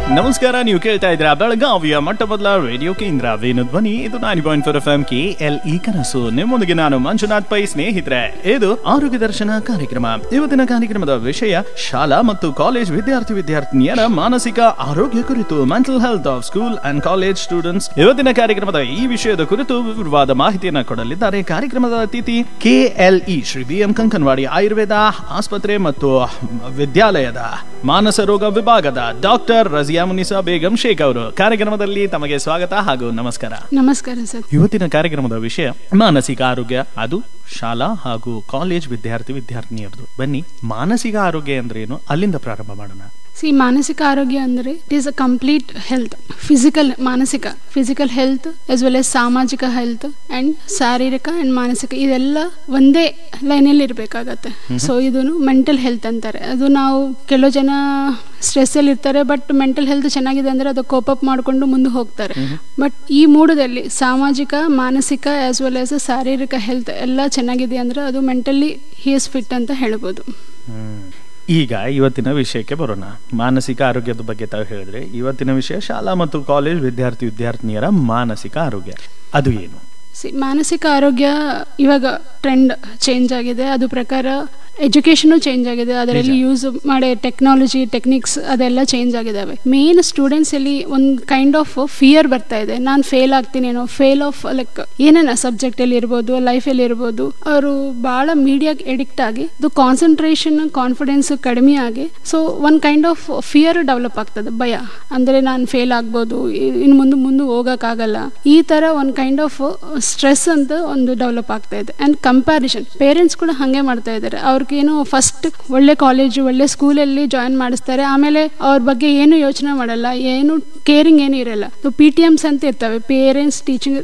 ನಮಸ್ಕಾರ ನೀವು ಕೇಳ್ತಾ ಇದ್ರ ಬೆಳಗಾವಿಯ ಮೊಟ್ಟ ಮೊದಲ ರೇಡಿಯೋ ಕೇಂದ್ರ ವೇಣು ಧ್ವನಿ ಇದು nine point four F M K L E ಕನಸು ನಿಮ್ಮೊಂದಿಗೆ ನಾನು ಮಂಜುನಾಥ್ ಪೈ ಸ್ನೇಹಿತರೆ ಇದು ಆರೋಗ್ಯ ದರ್ಶನ ಕಾರ್ಯಕ್ರಮ ಇವತ್ತಿನ ಕಾರ್ಯಕ್ರಮದ ವಿಷಯ ಶಾಲಾ ಮತ್ತು ಕಾಲೇಜ್ ವಿದ್ಯಾರ್ಥಿ ವಿದ್ಯಾರ್ಥಿನಿಯರ ಮಾನಸಿಕ ಆರೋಗ್ಯ ಕುರಿತು mental health of school and college students ಇವತ್ತಿನ ಕಾರ್ಯಕ್ರಮದ ಈ ವಿಷಯದ ಕುರಿತು ವಿವರವಾದ ಮಾಹಿತಿಯನ್ನು ಕೊಡಲಿದ್ದಾರೆ ಕಾರ್ಯಕ್ರಮದ ಅತಿಥಿ KLE Shri B M Kankanawadi Ayurveda ಆಸ್ಪತ್ರೆ ಮತ್ತು ವಿದ್ಯಾಲಯದ ಮಾನಸ ರೋಗ ವಿಭಾಗದ ಡಾಕ್ಟರ್ ರಜಿಯಾ ಮುನಿಸಾ ಬೇಗಂ ಶೇಖ್ ಅವರು ಕಾರ್ಯಕ್ರಮದಲ್ಲಿ ತಮಗೆ ಸ್ವಾಗತ ಹಾಗೂ ನಮಸ್ಕಾರ ನಮಸ್ಕಾರ ಸರ್ ಇವತ್ತಿನ ಕಾರ್ಯಕ್ರಮದ ವಿಷಯ ಮಾನಸಿಕ ಆರೋಗ್ಯ ಅದು ಶಾಲಾ ಹಾಗೂ ಕಾಲೇಜ್ ವಿದ್ಯಾರ್ಥಿ ವಿದ್ಯಾರ್ಥಿನಿಯರದು ಬನ್ನಿ ಮಾನಸಿಕ ಆರೋಗ್ಯ ಅಂದ್ರೆ ಏನು ಅಲ್ಲಿಂದ ಪ್ರಾರಂಭ ಮಾಡೋಣ ಸಿ ಮಾನಸಿಕ ಆರೋಗ್ಯ ಅಂದರೆ it is a complete health physical ಮಾನಸಿಕ physical health as well as ಸಾಮಾಜಿಕ ಹೆಲ್ತ್ ಆ್ಯಂಡ್ ಶಾರೀರಿಕ ಆ್ಯಂಡ್ ಮಾನಸಿಕ ಇದೆಲ್ಲ ಒಂದೇ ಲೈನಲ್ಲಿ ಇರಬೇಕಾಗತ್ತೆ ಸೊ ಇದನ್ನು ಮೆಂಟಲ್ ಹೆಲ್ತ್ ಅಂತಾರೆ ಅದು ನಾವು ಕೆಲವು ಜನ ಸ್ಟ್ರೆಸ್ಸಲ್ಲಿ ಇರ್ತಾರೆ ಬಟ್ ಮೆಂಟಲ್ ಹೆಲ್ತ್ ಚೆನ್ನಾಗಿದೆ ಅಂದರೆ ಅದು ಕೋಪಪ್ ಮಾಡಿಕೊಂಡು ಮುಂದೆ ಹೋಗ್ತಾರೆ ಬಟ್ ಈ ಮೂಡದಲ್ಲಿ ಸಾಮಾಜಿಕ ಮಾನಸಿಕ ಆಸ್ ವೆಲ್ ಆಸ್ ಶಾರೀರಿಕ ಹೆಲ್ತ್ ಎಲ್ಲ ಚೆನ್ನಾಗಿದೆ ಅಂದರೆ ಅದು ಮೆಂಟಲಿ ಹಿ ಇಸ್ ಫಿಟ್ ಅಂತ ಹೇಳ್ಬೋದು ಈಗ ಇವತ್ತಿನ ವಿಷಯಕ್ಕೆ ಬರೋಣ ಮಾನಸಿಕ ಆರೋಗ್ಯದ ಬಗ್ಗೆ ತಾವು ಹೇಳಿದ್ರೆ ಇವತ್ತಿನ ವಿಷಯ ಶಾಲಾ ಮತ್ತು ಕಾಲೇಜ್ ವಿದ್ಯಾರ್ಥಿ ವಿದ್ಯಾರ್ಥಿನಿಯರ ಮಾನಸಿಕ ಆರೋಗ್ಯ ಅದು ಏನು ಸಿ ಮಾನಸಿಕ ಆರೋಗ್ಯ ಇವಾಗ ಟ್ರೆಂಡ್ ಚೇಂಜ್ ಆಗಿದೆ ಅದು ಪ್ರಕಾರ ಎಜುಕೇಷನು ಚೇಂಜ್ ಆಗಿದೆ ಅದರಲ್ಲಿ ಯೂಸ್ ಮಾಡೋ ಟೆಕ್ನಾಲಜಿ ಟೆಕ್ನಿಕ್ಸ್ ಅದೆಲ್ಲ ಚೇಂಜ್ ಆಗಿದ್ದಾವೆ ಮೇನ್ ಸ್ಟೂಡೆಂಟ್ಸಲ್ಲಿ ಒಂದು ಕೈಂಡ್ ಆಫ್ ಫಿಯರ್ ಬರ್ತಾ ಇದೆ ನಾನು ಫೇಲ್ ಆಗ್ತೀನೇನೋ ಫೇಲ್ ಆಫ್ ಲೈಕ್ ಏನೇನ ಸಬ್ಜೆಕ್ಟಲ್ಲಿ ಇರ್ಬೋದು ಲೈಫಲ್ಲಿ ಇರ್ಬೋದು ಅವರು ಭಾಳ ಮೀಡಿಯಾಗೆ ಎಡಿಕ್ಟ್ ಆಗಿ ಅದು ಕಾನ್ಸಂಟ್ರೇಷನ್ ಕಾನ್ಫಿಡೆನ್ಸ್ ಕಡಿಮೆ ಆಗಿ ಸೊ ಒಂದು ಕೈಂಡ್ ಆಫ್ ಫಿಯರ್ ಡೆವಲಪ್ ಆಗ್ತದೆ ಭಯ ಅಂದರೆ ನಾನು ಫೇಲ್ ಆಗ್ಬೋದು ಇನ್ನು ಮುಂದೆ ಮುಂದೆ ಹೋಗೋಕ್ಕಾಗಲ್ಲ ಈ ಥರ ಒಂದು ಕೈಂಡ್ ಆಫ್ ಸ್ಟ್ರೆಸ್ ಅಂತ ಒಂದು ಡೆವಲಪ್ ಆಗ್ತಾ ಇದೆ ಆ್ಯಂಡ್ ಕಂಪ್ಯಾರಿಷನ್ ಪೇರೆಂಟ್ಸ್ ಕೂಡ ಹಾಗೆ ಮಾಡ್ತಾ ಇದ್ದಾರೆ ಅವ್ರಿಗೇನು ಫಸ್ಟ್ ಒಳ್ಳೆ ಕಾಲೇಜು ಒಳ್ಳೆ ಸ್ಕೂಲಲ್ಲಿ ಜಾಯಿನ್ ಮಾಡಿಸ್ತಾರೆ ಆಮೇಲೆ ಅವ್ರ ಬಗ್ಗೆ ಏನು ಯೋಚನೆ ಮಾಡಲ್ಲ ಏನು ಕೇರಿಂಗ್ ಏನು ಇರಲ್ಲ ಪಿ ಟಿ ಎಮ್ಸ್ ಅಂತ ಇರ್ತವೆ ಪೇರೆಂಟ್ಸ್ ಟೀಚಿಂಗ್